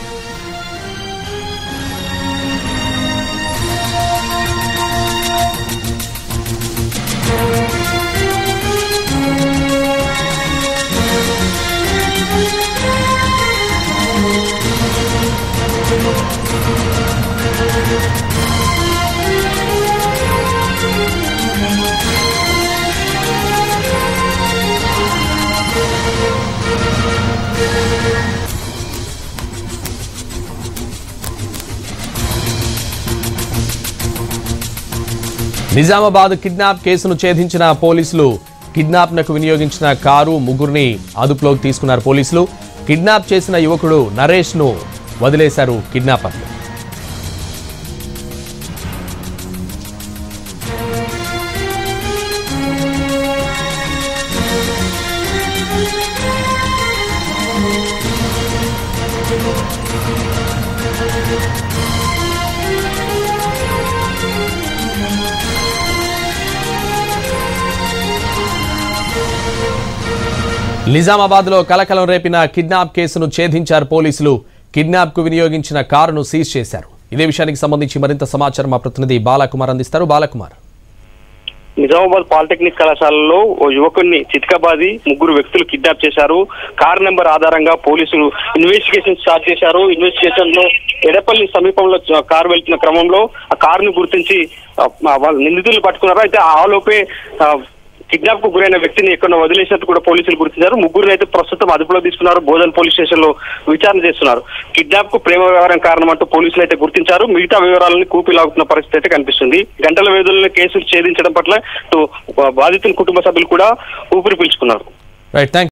Nizamabad kidnap కేసును ఛేదించిన పోలీసులు kidnap నకు వినియోగించిన కారు ముగ్గురిని అదుపులోకి తీసుకున్నారు పోలీసులు కిడ్నాప్ చేసిన యువకుడు నరేష్ ను వదిలేశారు కిడ్నాపర్లు నిజామాబాద్ లో కలకలం రేపిన కిడ్నాప్ కేసును ఛేదించారు పోలీసులు కిడ్నాప్ కు వినియోగించిన కారును సీజ్ చేశారు ఇదే విషయానికి సంబంధించి మరింత సమాచారం మా ప్రతినిధి బాలకుమార్ అందిస్తారు బాలకుమార్ నిజామాబాద్ పాలిటెక్నిక్ కళాశాలలో ఓ యువకుడిని చితకబాది ముగ్గురు వ్యక్తులు కిడ్నాప్ చేశారు కార్ నెంబర్ ఆధారంగా పోలీసులు ఇన్వెస్టిగేషన్ స్టార్ట్ చేశారు ఇన్వెస్టిగేషన్ లో ఎడపల్లి సమీపంలో చ- కారు వెళ్తున్న క్రమంలో ఆ కారును గుర్తించి ఆ, వాళ్ళ నిందితులు పట్టుకున్నారు అయితే ఆ లోపే ఆ, కిడ్నాప్ కు గురైన వ్యక్తిని ఎక్కడ వదిలేసినట్టు కూడా పోలీసులు గుర్తించారు ముగ్గురు అయితే ప్రస్తుతం అదుపులో తీసుకున్నారు బోధన్ పోలీస్ స్టేషన్ లో విచారణ చేస్తున్నారు కిడ్నాప్ కు ప్రేమ వ్యవహారం కారణం అంటూ పోలీసులు అయితే గుర్తించారు మిగతా వివరాలను కూపిలాగుతున్న పరిస్థితి అయితే కనిపిస్తుంది గంటల వ్యవధిలో కేసులు ఛేదించడం పట్ల ఇటు బాధితుల కుటుంబ సభ్యులు కూడా ఊపిరి పీల్చుకున్నారు రైట్ థ్యాంక్